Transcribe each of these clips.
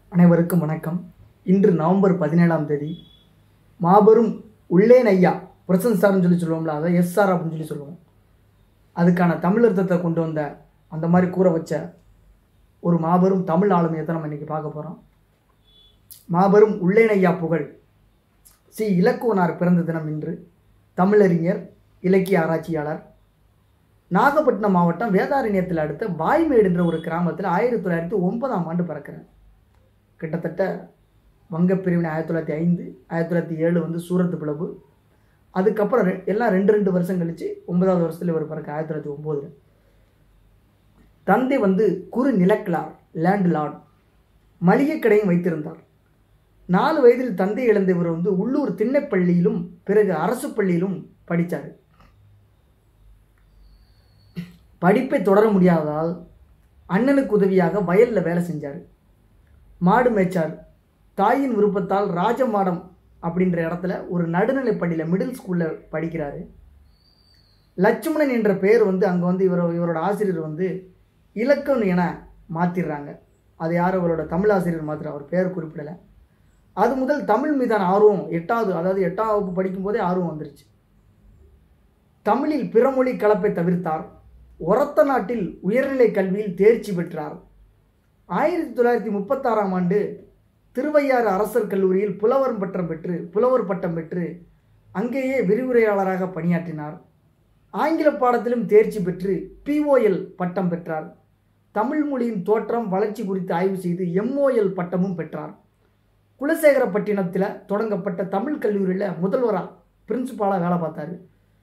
அனைவருக்கும் வணக்கம் இன்று நவம்பர் பதினேழாம் தேதி மாபெரும் உள்ளேன் ஐயா பிரசன் சார்னு சொல்லி சொல்லுவோம்ல அதை எஸ்ஆர் அப்படின்னு சொல்லி சொல்லுவோம் அதுக்கான தமிழ் அர்த்தத்தை கொண்டு வந்த அந்த மாதிரி கூற வச்ச ஒரு மாபெரும் தமிழ் ஆளுமையை தான் நம்ம இன்றைக்கி பார்க்க போகிறோம் மாபெரும் உள்ளேன் ஐயா புகழ் சி இலக்குவனார் பிறந்த தினம் இன்று தமிழறிஞர் இலக்கிய ஆராய்ச்சியாளர் நாகப்பட்டினம் மாவட்டம் வேதாரண்யத்தில் அடுத்த வாய்மேடு என்ற ஒரு கிராமத்தில் ஆயிரத்தி தொள்ளாயிரத்தி ஒன்பதாம் ஆண்டு பிறக்கிறார் கிட்டத்தட்ட வங்கப் பிரிவினை ஆயிரத்தி தொள்ளாயிரத்தி ஐந்து ஆயிரத்தி தொள்ளாயிரத்தி ஏழு வந்து சூரத் பிளவு அதுக்கப்புறம் ரெ- எல்லாம் ரெண்டு ரெண்டு வருஷம் கழிச்சு ஒன்பதாவது வருஷத்துல இவர் பிறக்க ஆயிரத்தி தொள்ளாயிரத்தி ஒம்போதில் தந்தை வந்து குறு நிலக்கிழார் லேண்ட் லார்ட் மளிகை கடையும் வைத்திருந்தார் நாலு வயதில் தந்தை இழந்த இவர் வந்து உள்ளூர் திண்ணைப்பள்ளியிலும் பிறகு அரசு பள்ளியிலும் படித்தார் படிப்பை தொடர முடியாததால் அண்ணனுக்கு உதவியாக வயலில் வேலை செஞ்சார் மாடு மேய்ச்சார் தாயின் விருப்பத்தால் ராஜமாடம் அப்படின்ற இடத்துல ஒரு நடுநிலைப் பள்ளியில் மிடில் ஸ்கூலில் படிக்கிறாரு லட்சுமணன் என்ற பெயர் வந்து அங்கே வந்து இவர் இவரோட ஆசிரியர் வந்து இலக்கண் என மாற்றிடுறாங்க அது யார் அவரோட தமிழ் ஆசிரியர் மாத்திர அவர் பேர் குறிப்பிடலை அது முதல் தமிழ் மீதான ஆர்வம் எட்டாவது அதாவது எட்டாம் வகுப்பு படிக்கும்போதே ஆர்வம் வந்துருச்சு தமிழில் பிறமொழி கலப்பை தவிர்த்தார் ஒரத்த நாட்டில் உயர்நிலை கல்வியில் தேர்ச்சி பெற்றார் ஆயிரத்தி தொள்ளாயிரத்தி முப்பத்தாறாம் ஆண்டு திருவையாறு அரசர் கல்லூரியில் புலவர் பட்டம் பெற்று புலவர் பட்டம் பெற்று அங்கேயே விரிவுரையாளராக பணியாற்றினார் ஆங்கில பாடத்திலும் தேர்ச்சி பெற்று பிஓஎல் பட்டம் பெற்றார் தமிழ் மொழியின் தோற்றம் வளர்ச்சி குறித்து ஆய்வு செய்து எம்ஓஎல் பட்டமும் பெற்றார் குலசேகரப்பட்டினத்தில் தொடங்கப்பட்ட தமிழ் கல்லூரியில் முதல்வராக பிரின்சிபாலாக வேலை பார்த்தாரு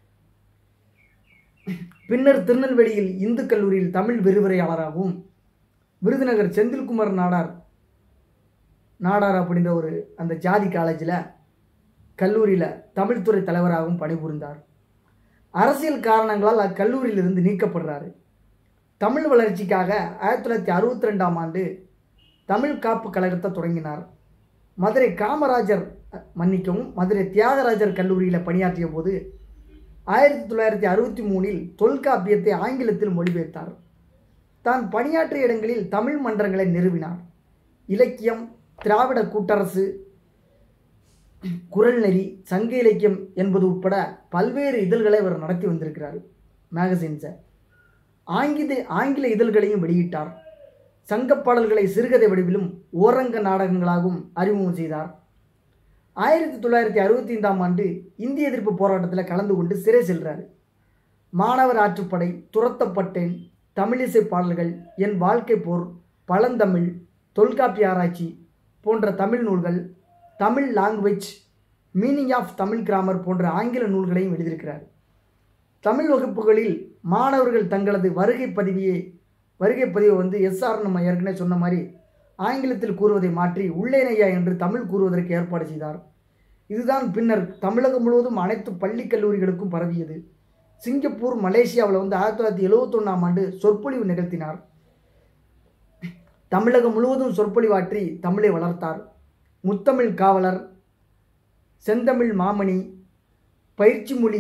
பின்னர் திருநெல்வேலியில் இந்து கல்லூரியில் தமிழ் விரிவுரையாளராகவும் விருதுநகர் செந்தில்குமார் நாடார் நாடார் அப்படின்ற ஒரு அந்த ஜாதி காலேஜில் கல்லூரியில் தமிழ்துறை தலைவராகவும் பணிபுரிந்தார் அரசியல் காரணங்களால் அக்கல்லூரியிலிருந்து நீக்கப்படுறாரு தமிழ் வளர்ச்சிக்காக ஆயிரத்தி தொள்ளாயிரத்தி அறுபத்தி ரெண்டாம் ஆண்டு தமிழ் காப்பு கழகத்தை தொடங்கினார் மதுரை காமராஜர் அ, மன்னிக்கவும் மதுரை தியாகராஜர் கல்லூரியில் பணியாற்றிய போது ஆயிரத்தி தொள்ளாயிரத்தி அறுபத்தி மூணில் தொல்காப்பியத்தை ஆங்கிலத்தில் மொழிபெயர்த்தார் தான் பணியாற்றிய இடங்களில் தமிழ் மன்றங்களை நிறுவினார் இலக்கியம் திராவிட கூட்டரசு குரல்நெறி சங்க இலக்கியம் என்பது உட்பட பல்வேறு இதழ்களை அவர் நடத்தி வந்திருக்கிறார் மேகசின்ஸை ஆங்கில ஆங்கில இதழ்களையும் வெளியிட்டார் சங்கப் பாடல்களை சிறுகதை வடிவிலும் ஓரங்க நாடகங்களாகவும் அறிமுகம் செய்தார் ஆயிரத்தி தொள்ளாயிரத்தி அறுபத்தி ஐந்தாம் ஆண்டு இந்திய எதிர்ப்பு போராட்டத்தில் கலந்து கொண்டு சிறை செல்றாரு மாணவர் ஆற்றுப்படை துரத்தப்பட்டேன் தமிழிசை பாடல்கள் என் வாழ்க்கை போர் பழந்தமிழ் தொல்காப்பிய ஆராய்ச்சி போன்ற தமிழ் நூல்கள் Tamil language meaning of Tamil grammar போன்ற ஆங்கில நூல்களையும் எழுதியிருக்கிறார் தமிழ் வகுப்புகளில் மாணவர்கள் தங்களது வருகை பதிவியை வருகை பதிவை வந்து எஸ்ஆர் நம்ம ஏற்கனவே சொன்ன மாதிரி ஆங்கிலத்தில் கூறுவதை மாற்றி உள்ளேனையா என்று தமிழ் கூறுவதற்கு ஏற்பாடு செய்தார் இதுதான் பின்னர் தமிழகம் முழுவதும் அனைத்து பள்ளி கல்லூரிகளுக்கும் பரவியது சிங்கப்பூர் மலேசியாவில் வந்து ஆயிரத்தி தொள்ளாயிரத்தி எழுவத்தொன்னாம் ஆண்டு சொற்பொழிவு நிகழ்த்தினார் தமிழகம் முழுவதும் சொற்பொழிவாற்றி தமிழை வளர்த்தார் முத்தமிழ் காவலர் செந்தமிழ் மாமணி பயிற்சி மொழி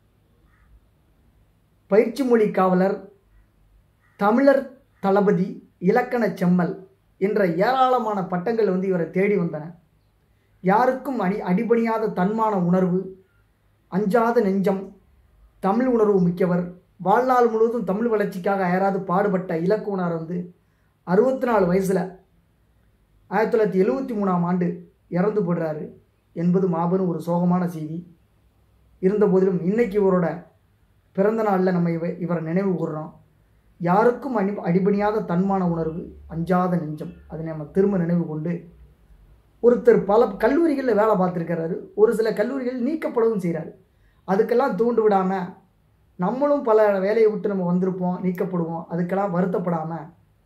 பயிற்சி மொழி காவலர் தமிழர் தளபதி இலக்கண செம்மல் என்ற ஏராளமான பட்டங்கள் வந்து இவரை தேடி வந்தன யாருக்கும் அடி அடிபணியாத தன்மான உணர்வு அஞ்சாத நெஞ்சம் தமிழ் உணர்வு மிக்கவர் வாழ்நாள் முழுவதும் தமிழ் வளர்ச்சிக்காக அயராது பாடுபட்ட இலக்குவனார் வந்து அறுபத்தி நாலு வயசில் ஆயிரத்தி தொள்ளாயிரத்தி எழுவத்தி மூணாம் ஆண்டு இறந்து போடுறாரு என்பது மாபெரும் ஒரு சோகமான செய்தி இருந்த போதிலும் இன்னைக்கு இவரோட பிறந்த நாளில் நம்ம இவ இவரை நினைவு கூறுறோம் யாருக்கும் அடி அடிபணியாத தன்மான உணர்வு அஞ்சாத நெஞ்சம் அதை நம்ம திரும்ப நினைவு கொண்டு ஒருத்தர் பல கல்லூரிகளில் வேலை பார்த்துருக்கிறாரு ஒரு சில கல்லூரிகள் நீக்கப்படவும் செய்கிறாரு அதுக்கெல்லாம் தூண்டு விடாமல் நம்மளும் பல வேலையை விட்டு நம்ம வந்திருப்போம் நீக்கப்படுவோம் அதுக்கெல்லாம் வருத்தப்படாமல்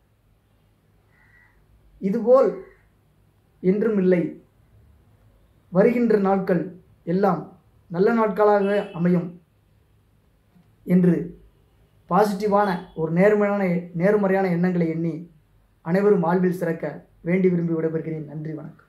இதுபோல் என்றும் இல்லை வருகின்ற நாட்கள் எல்லாம் நல்ல நாட்களாக அமையும் என்று பாசிட்டிவான ஒரு நேர்மையான நேர்மறையான எண்ணங்களை எண்ணி அனைவரும் வாழ்வில் சிறக்க வேண்டி விரும்பி விடைபெறுகிறேன் நன்றி வணக்கம்